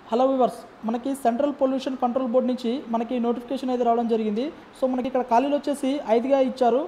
hello viewers మనకి central pollution control board నుంచి మనకి నోటిఫికేషన్ అయితే రావడం జరిగింది సో మనకి ఇక్కడ ఖాళీలు వచ్చేసి ఐదుగా ఇచ్చారు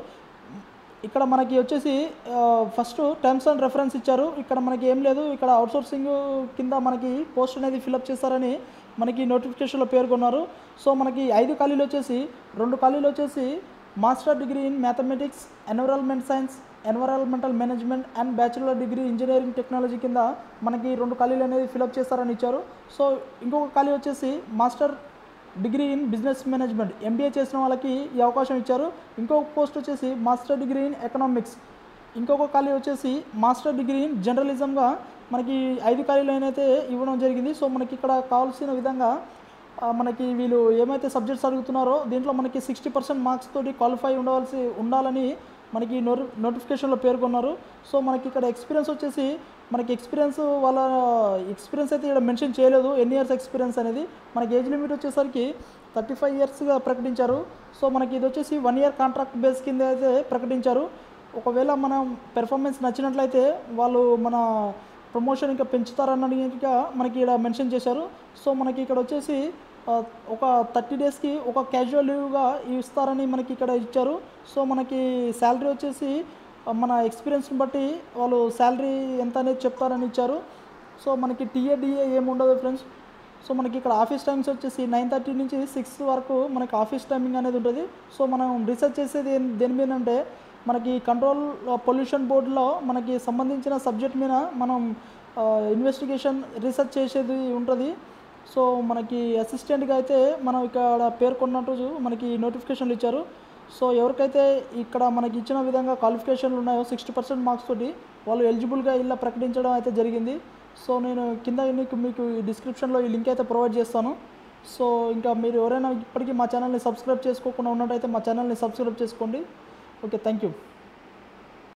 ఇక్కడ మనకి వచ్చేసి ఫస్ట్ టర్మ్స్ అండ్ రెఫరెన్స్ ఇచ్చారు ఇక్కడ మనకి ఏం లేదు ఇక్కడ అవుట్సోర్సింగ్ కింద మనకి పోస్ట్ అనేది ఫిలప్ చేస్తారని మనకి నోటిఫికేషన్లో పేర్కొన్నారు సో మనకి ఐదు ఖాళీలు వచ్చేసి రెండు ఖాళీలు వచ్చేసి master degree in mathematics environment science environmental management and bachelor degree engineering technology కింద మనకి రెండు ఖాళీలు అనేది ఫిలప్ చేస్తారని ఇచ్చారు సో ఇంకొక ఖాళీ వచ్చేసి master degree in business management MBA చేసిన వాళ్ళకి ఈ అవకాశం ఇచ్చారు ఇంకొక పోస్ట్ వచ్చేసి మాస్టర్ డిగ్రీ ఇన్ ఎకనామిక్స్ ఇంకొక ఖాళీ వచ్చేసి మాస్టర్ డిగ్రీ ఇన్ జర్నలిజంగా మనకి ఐదు ఖాళీలు అయితే ఇవ్వడం జరిగింది సో మనకి ఇక్కడ కావాల్సిన విధంగా ఆ, మనకి వీళ్ళు ఏమైతే సబ్జెక్ట్స్ అడుగుతున్నారో దీంట్లో మనకి సిక్స్టీ పర్సెంట్ మార్క్స్ తోటి క్వాలిఫై ఉండవలసి ఉండాలని మనకి నోటి నోటిఫికేషన్లో పేర్కొన్నారు సో మనకి ఇక్కడ ఎక్స్పీరియన్స్ వచ్చేసి మనకి ఎక్స్పీరియన్స్ వాళ్ళ ఎక్స్పీరియన్స్ అయితే ఇక్కడ మెన్షన్ చేయలేదు ఎన్ని ఇయర్స్ ఎక్స్పీరియన్స్ అనేది మనకి ఏజ్ లిమిట్ వచ్చేసరికి థర్టీ ఫైవ్ ఇయర్స్గా ప్రకటించారు సో మనకి ఇది వచ్చేసి వన్ ఇయర్ కాంట్రాక్ట్ బేస్ కింద అయితే ప్రకటించారు ఒకవేళ మనం పెర్ఫార్మెన్స్ నచ్చినట్లయితే వాళ్ళు మన ప్రమోషన్ ఇంకా పెంచుతారన్నట్టుగా మనకి ఇక్కడ మెన్షన్ చేశారు సో మనకి ఇక్కడ వచ్చేసి ఆ, ఒక థర్టీ డేస్కి ఒక క్యాజువల్ లీవ్గా ఇస్తారని మనకి ఇక్కడ ఇచ్చారు సో మనకి శాలరీ వచ్చేసి ఆ, మన ఎక్స్పీరియన్స్ని బట్టి వాళ్ళు శాలరీ ఎంత అనేది చెప్తారని ఇచ్చారు సో మనకి టీఏ డిఏ ఏమి ఉండదు ఫ్రెండ్స్ సో మనకి ఇక్కడ ఆఫీస్ టైమ్స్ వచ్చేసి నైన్ థర్టీ నుంచి సిక్స్ వరకు మనకి ఆఫీస్ టైమింగ్ అనేది ఉంటుంది సో మనం రీసెర్చ్ చేసేది ఏం- దేని మీద అంటే మనకి కంట్రోల్ పొల్యూషన్ బోర్డులో మనకి సంబంధించిన సబ్జెక్ట్ మీద మనం ఇన్వెస్టిగేషన్ రీసెర్చ్ చేసేది ఉంటుంది సో మనకి అసిస్టెంట్గా అయితే మనం ఇక్కడ పేర్కొన్నట్టు మనకి నోటిఫికేషన్లు ఇచ్చారు సో ఎవరికైతే ఇక్కడ మనకి ఇచ్చిన విధంగా క్వాలిఫికేషన్లు ఉన్నాయో సిక్స్టీ పర్సెంట్ మార్క్స్ తోటి వాళ్ళు ఎలిజిబుల్గా ఇలా ప్రకటించడం అయితే జరిగింది సో నేను కింద మీకు మీకు ఈ డిస్క్రిప్షన్లో ఈ లింక్ అయితే ప్రొవైడ్ చేస్తాను సో ఇంకా మీరు ఎవరైనా ఇప్పటికీ మా ఛానల్ని సబ్స్క్రైబ్ చేసుకోకుండా ఉన్నట్టయితే మా ఛానల్ని సబ్స్క్రైబ్ చేసుకోండి ఓకే థ్యాంక్ యూ